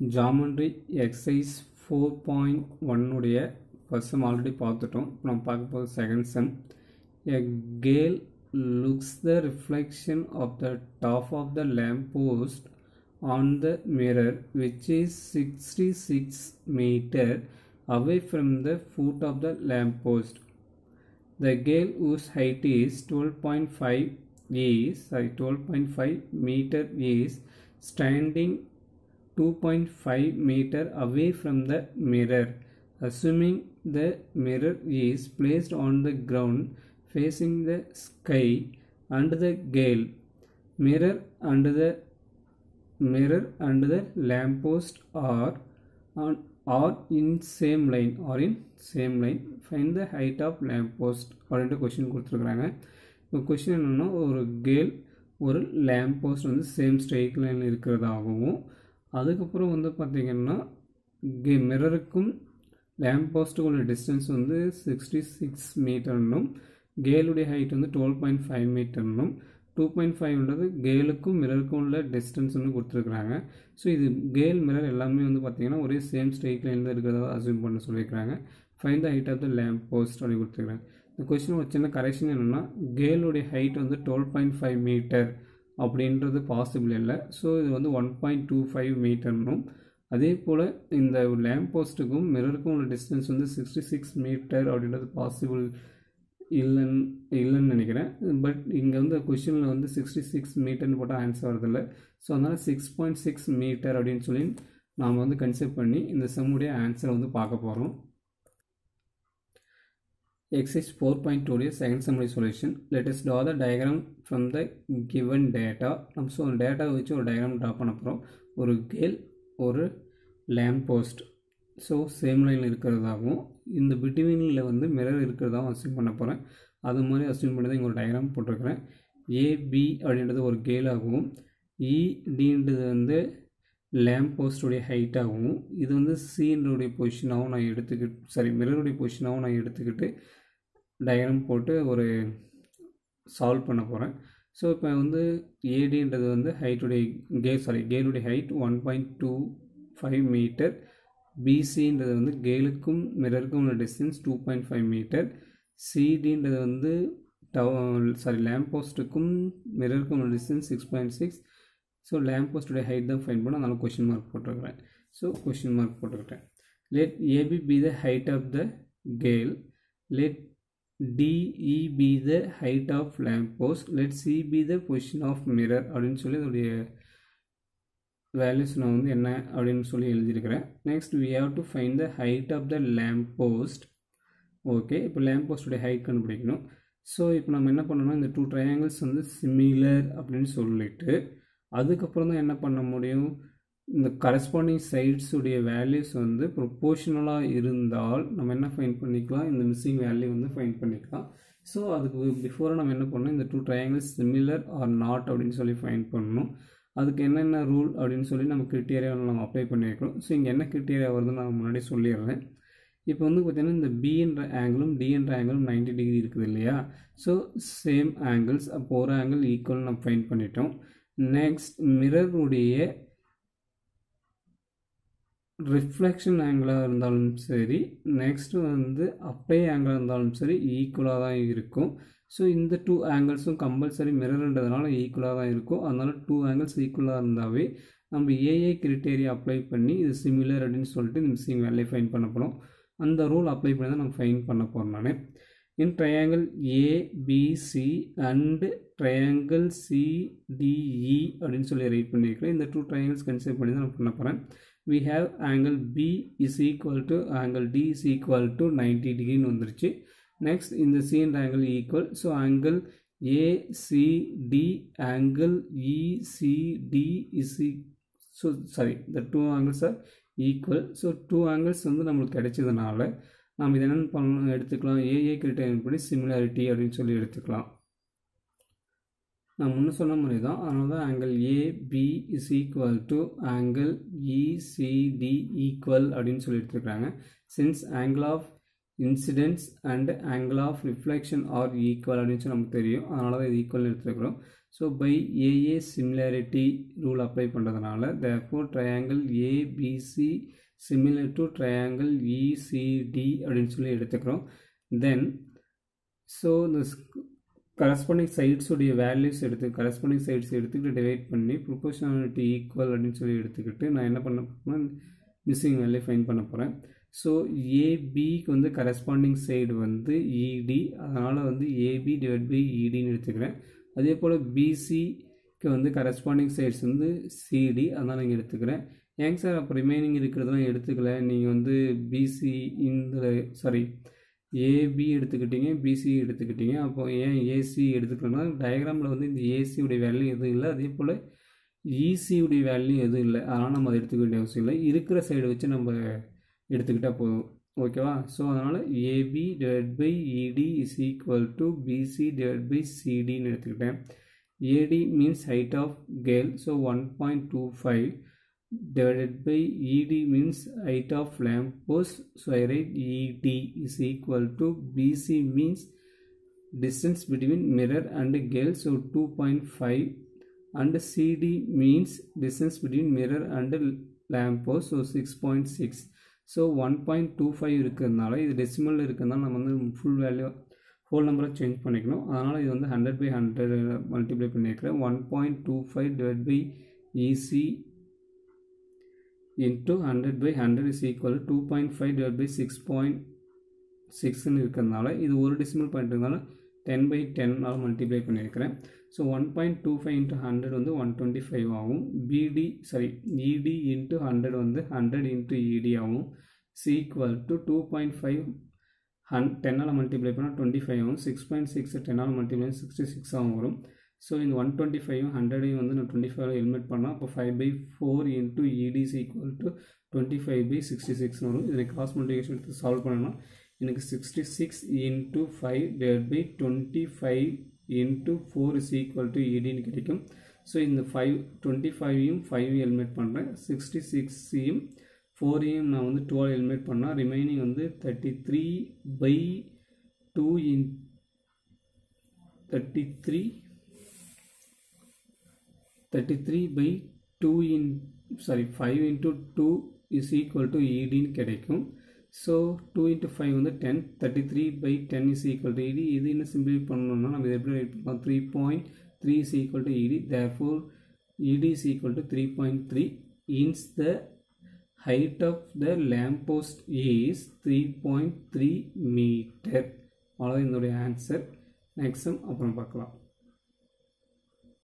Geometry exercise four point ஒன்னுடைய first sum already பார்த்துட்டோம் இப்போ நம்ம பார்க்க போகிறது second sum a girl looks the reflection of the top of the lamp post on the mirror which is sixty six metre away from the foot of the lamp post. The gale whose height is 12.5 is sorry 12.5 meter is standing 2.5 meter away from the mirror. Assuming the mirror is placed on the ground facing the sky and the gale, mirror and the mirror and the lamppost are on are in same line or in same line find the height of lamp post அப்படின்ட்டு question கொடுத்துருக்குறாங்க இப்போ question என்னென்னா ஒரு girl ஒரு lamp post வந்து same straight line இருக்கிறதாகவும் அதுக்கப்புறம் வந்து பார்த்திங்கன்னா கே மிரருக்கும் லேம்ப் போஸ்ட்டுக்கு உள்ள டிஸ்டன்ஸ் வந்து சிக்ஸ்டி சிக்ஸ் மீட்டர்னும் கேலுடைய ஹைட் வந்து டுவெல் பாயிண்ட் ஃபைவ் மீட்டர்னும் டூ பாயிண்ட் ஃபைவ்ன்றது கேலுக்கும் மிரருக்கும் உள்ள டிஸ்டன்ஸ் வந்து கொடுத்துருக்குறாங்க ஸோ இது கேல் மிரர் எல்லாமே வந்து பார்த்தீங்கன்னா ஒரே சேம் ஸ்ட்ரெயிட் லைன் தான் இருக்கிறதா அசியூம் பண்ண சொல்லியிருக்காங்க find the height of the lamp post அப்படி கொடுத்துருக்காங்க இந்த கொஸ்டின் ஒரு சின்ன கரெக்ஷன் என்னென்னா கேலுடைய ஹைட் வந்து டுவெல் பாயிண்ட் ஃபைவ் மீட்டர் அப்படின்றது பாசிபிள் இல்லை ஸோ இது வந்து ஒன் பாயிண்ட் டூ ஃபைவ் மீட்டர்னும் அதே போல் இந்த லேம்ப் போஸ்ட்டுக்கும் மிரருக்கும் உள்ள டிஸ்டன்ஸ் வந்து சிக்ஸ்டி சிக்ஸ் மீட்டர் அப்படின்றது பாசிபிள் இல்லைன்னு இல்லைன்னு நினைக்கிறேன் பட் இங்கே வந்து கொஷினில் வந்து சிக்ஸ்டி சிக்ஸ் மீட்டர்னு போட்டால் ஆன்சர் வரதில்ல ஸோ அதனால் சிக்ஸ் பாயிண்ட் சிக்ஸ் மீட்டர் அப்படின்னு சொல்லி நாம் வந்து கன்சிடர் பண்ணி இந்த சம்முடைய ஆன்சரை வந்து பார்க்க போகிறோம் எக்ஸைஸ் ஃபோர் பாயிண்ட் டூடைய செகண்ட் சம்முடைய solution let us draw the diagram from the given data நம்ம ஸோ டேட்டாவை வச்சு ஒரு டயக்ராம் ட்ரா பண்ண போகிறோம் ஒரு கேல் ஒரு லேம்ப் போஸ்ட் ஸோ சேம் லைனில் இருக்கிறதாகவும் இந்த பிட்வீனில் வந்து மிரர் இருக்கிறதாகவும் அசியூம் பண்ண போகிறேன் அது மாதிரி அசியூம் பண்ணி தான் இங்கே ஒரு டயக்ராம் போட்டிருக்கிறேன் ஏபி அப்படின்றது ஒரு கேலாகவும் இடின்றது வந்து லேம்ப் போஸ்டுடைய ஹைட்டாகவும் இது வந்து சீனுடைய பொசிஷனாகவும் நான் எடுத்துக்கிட்டு சாரி மிரருடைய பொசிஷனாகவும் நான் எடுத்துக்கிட்டு டயக்ராம் போட்டு ஒரு சால்வ் பண்ண போகிறேன் ஸோ இப்போ வந்து ஏடின்றது வந்து ஹைட்டுடைய கே சாரி கேலுடைய height one point two five metre பிசின்றது வந்து கேலுக்கும் மிரருக்கும் உள்ள distance two point five metre சிடின்றது வந்து டவ் சாரி லேம்ப் போஸ்ட்டுக்கும் மிரருக்கும் உள்ள distance six point six so lamp போஸ்ட்டுடைய ஹைட் தான் ஃபைன் பண்ண அதனால் கொஷின் மார்க் போட்டிருக்கிறேன் ஸோ கொஷின் மார்க் போட்டுக்கிட்டேன் let AB be the height of the girl let DE be the height of lamp post let C be the position of mirror அப்படின்னு சொல்லி அதோடைய values நான் வந்து என்ன அப்படின்னு சொல்லி எழுதியிருக்கிறேன் next we have to find the height of the lamp post okay இப்போ லேம்ப் போஸ்ட்டுடைய ஹைட் கண்டுபிடிக்கணும் ஸோ இப்போ நம்ம என்ன பண்ணணும் இந்த டூ ட்ரையாங்கிள்ஸ் வந்து சிமிலர் அப்படின்னு சொல்லிட்டு அதுக்கப்புறம் தான் என்ன பண்ண முடியும் இந்த கரஸ்பாண்டிங் சைட்ஸுடைய வேல்யூஸ் வந்து ப்ரொப்போஷனலாக இருந்தால் நம்ம என்ன ஃபைன் பண்ணிக்கலாம் இந்த மிஸ்ஸிங் வேல்யூ வந்து ஃபைன் பண்ணிக்கலாம் ஸோ அதுக்கு பிஃபோராக நம்ம என்ன பண்ணணும் இந்த two triangles similar or not அப்படின்னு சொல்லி ஃபைன் பண்ணணும் அதுக்கு என்னென்ன ரூல் அப்படின்னு சொல்லி நம்ம கிரிட்டீரியாவில் நம்ம அப்ளை பண்ணியிருக்கிறோம் ஸோ இங்கே என்ன கிரிட்டீரியா வருதுன்னு நான் முன்னாடி சொல்லிடுறேன் இப்போ வந்து பார்த்திங்கன்னா இந்த பின்ற ஆங்கிளும் டின்ற ஆங்கிளும் நைன்டி டிகிரி இருக்குது இல்லையா ஸோ சேம் ஆங்கிள்ஸ் அப்போ ஒரு ஆங்கிள் ஈக்குவல் நம்ம ஃபைன் பண்ணிட்டோம் நெக்ஸ்ட் மிரருடைய ரிஃப்ளெக்ஷன் ஆங்கிளாக இருந்தாலும் சரி நெக்ஸ்ட் வந்து அப்பே ஆங்கிளாக இருந்தாலும் சரி ஈக்குவலாக தான் இருக்கும் ஸோ இந்த டூ ஆங்கிள்ஸும் கம்பல்சரி மிரர்ன்றதுனால ஈக்குவலாக தான் இருக்கும் அதனால் டூ ஆங்கிள்ஸ் ஈக்குவலாக இருந்தாவே நம்ம ஏஏ கிரிட்டேரியா அப்ளை பண்ணி இது சிமிலர் அப்படின்னு சொல்லிட்டு இந்த மிஸ்ஸிங் வேல்யூ ஃபைன் பண்ண போகிறோம் அந்த ரூல் அப்ளை பண்ணி தான் நம்ம ஃபைன் பண்ண போகிறோம் நான் in triangle ABC and triangle CDE அப்படின்னு சொல்லி ரைட் பண்ணியிருக்கிறேன் இந்த டூ ட்ரையாங்கிள்ஸ் கன்சிடர் பண்ணி தான் நான் பண்ண போகிறேன் we have angle B is equal to angle D is equal to 90 degree வந்துருச்சு next இந்த C and angle equal so angle ACD angle ECD is so sorry the two angles are equal so two angles வந்து நம்மளுக்கு கிடைச்சதுனால நாம் இது என்னென்னு பண்ணணும் எடுத்துக்கலாம் AA criterion படி சிமிலாரிட்டி அப்படின்னு சொல்லி எடுத்துக்கலாம் நான் முன்ன சொன்ன மாதிரி தான் அதனால தான் angle AB is equal to angle ECD equal அப்படின்னு சொல்லி எடுத்துருக்காங்க since angle of incidence and angle of reflection are equal அப்படின்னு சொல்லி நமக்கு தெரியும் அதனால தான் இது ஈக்குவல் எடுத்துருக்குறோம் so by AA similarity rule apply பண்ணுறதுனால therefore triangle ABC similar to triangle ECD அப்படின்னு சொல்லி எடுத்துக்கிறோம் தென் ஸோ இந்த கரஸ்பாண்டிங் சைட்ஸுடைய வேல்யூஸ் எடுத்து கரஸ்பாண்டிங் சைட்ஸ் எடுத்துக்கிட்டு டிவைட் பண்ணி ப்ரொபோஷனாலிட்டி ஈக்குவல் அப்படின்னு சொல்லி எடுத்துக்கிட்டு நான் என்ன பண்ண போகிறேன் மிஸ்ஸிங் வேல்யூ ஃபைன் பண்ண போகிறேன் ஸோ ஏபிக்கு வந்து கரஸ்பாண்டிங் சைடு வந்து இடி அதனால் வந்து ஏபி டிவைட் பை இடின்னு எடுத்துக்கிறேன் அதே போல் பிசிக்கு வந்து கரஸ்பாண்டிங் சைட்ஸ் வந்து சிடி அதனால் இங்கே எடுத்துக்கிறேன் ஏங்க சார் அப்போ ரிமைனிங் இருக்கிறதெல்லாம் எடுத்துக்கல நீங்கள் வந்து பிசி இந்த சாரி ஏபி எடுத்துக்கிட்டீங்க பிசி எடுத்துக்கிட்டீங்க அப்போ ஏன் ஏசி எடுத்துக்கலன்னா டயக்ராமில் வந்து இந்த ஏசியுடைய வேல்யூ எதுவும் இல்லை அதே போல் இசியுடைய வேல்யூ எதுவும் இல்லை அதனால் நம்ம அதை எடுத்துக்க வேண்டிய அவசியம் இல்லை இருக்கிற சைடு வச்சு நம்ம எடுத்துக்கிட்டால் போதும் ஓகேவா ஸோ அதனால் AB divide by ED is equal to BC divide by சிடின்னு எடுத்துக்கிட்டேன் AD means height of girl so one point two five divided by ED means height of lamp post. So I write ED is equal to BC means distance between mirror and gale. So 2.5 and CD means distance between mirror and lamp post. So 6.6. So one point two five இருக்கிறதுனால இது decimal இருக்கிறதுனால நம்ம வந்து full value whole நம்பரை change பண்ணிக்கணும் அதனால் இது வந்து ஹண்ட்ரட் பை ஹண்ட்ரட் மல்டிப்ளை பண்ணியிருக்கிறேன் one point two five divide by EC into hundred by hundred is equal two point five divide by six point சிக்ஸ்னு இருக்கிறதுனால இது ஒரு டெசிமல் பாயிண்ட் இருந்தால டென் பை டென்னால் மல்டிப்ளை பண்ணியிருக்கிறேன் so one point two five into hundred வந்து one twenty five ஆகும் BD sorry ED into hundred வந்து ஹண்ட்ரட் இன்ட்டு இடி ஆகும் is equal to two point five ஹன் டென்னால் மல்டிப்ளை பண்ணால் டுவெண்ட்டி ஃபைவ் ஆகும் சிக்ஸ் பாயிண்ட் சிக்ஸ் டென்னால் மல்டிப்ளை சிக்ஸ்டி சிக்ஸ் ஆகும் வரும் ஸோ இந்த ஒன் டுவெண்ட்டி ஃபைவ் ஹண்ட்ரடையும் வந்து நான் டுவெண்ட்டி ஃபைவ் எலிமிட் பண்ணால் அப்போ five by four into ED is equal to twenty five by sixty சிக்ஸ்னு வரும் இதை கிராஸ் மல்டிகேஷன் எடுத்து சால்வ் பண்ணணும் எனக்கு sixty six into five divide by twenty five into four is equal to இடின்னு கிடைக்கும் ஸோ இந்த ஃபைவ் டுவெண்ட்டி ஃபைவையும் ஃபைவையும் எலிமினேட் பண்ணுறேன் சிக்ஸ்டி சிக்ஸையும் ஃபோரையும் நான் வந்து டுவெல் எலிமினேட் பண்ணால் ரிமைனிங் வந்து thirty three by two in thirty three thirty three by two in sorry five into two is equal to இடின்னு கிடைக்கும் ஸோ டூ இன்ட்டு ஃபைவ் வந்து ten thirty three by ten is equal to ED இது இன்னும் சிம்பிளை பண்ணணும்னா நம்ம இதை எப்படி ரைட் பண்ணலாம் three point three is equal to இடி தேர்ஃபோர் இடி is equal to three point three in the height of the lamp post is 3.3 meter அவ்வளோதான் இதனுடைய ஆன்சர் நெக்ஸ்ட் அப்புறம் பார்க்கலாம்